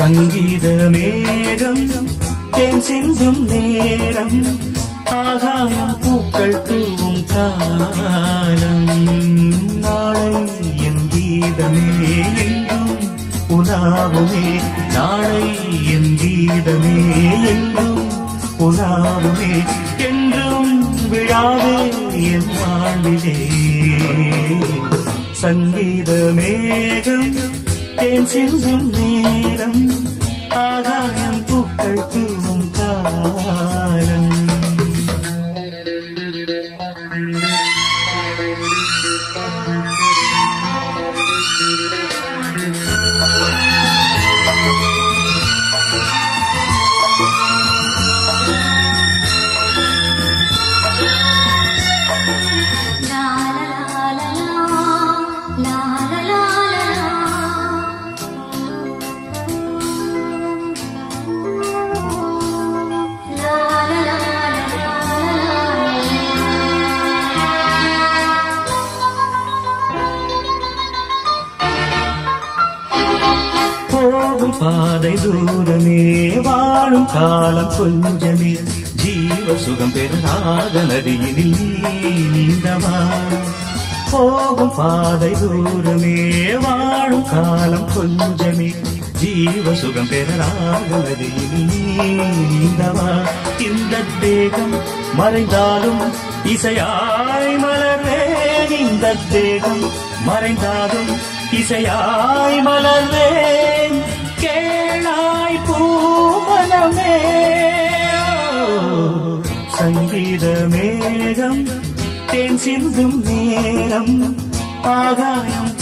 சங்கீத மேகம் தேன் சிந்தும் நேரம் ஆகாயம் பூக்கள் தூவும் காலம் நாளை என் கீதமே என்றும் உலாவுமே நாளை என் கீதமே என்றும் உலாவுமே என்றும் விழாவே என் வாழ்விலே சங்கீத மேகம் தேன் சிந்தும் நேரம் ஆகாயம் பூக்கள் தூவும் காலம் லா லா லா லா லா லா லா லா லா போகும் பாதை தூரமே வாழும் காலம் கொஞ்சமே ஜீவ சுகம் பெறாத நதியினில் நீ நீந்தவா போகும் பாதை தூரமே வாழும் காலம் கொஞ்சமே ஜீவ சுகம் பெறாத நதியினில் நீ நீந்தவா இந்த தேகம் மறைந்தாலும் இசையாய் மலர்வேன் இந்த தேகம் மறைந்தாலும் இசையாய் மலர்வேன் கேளாய் பூமனமே சங்கீத மேகம் தேன் சிந்தும் நேரம் ஆகாயம்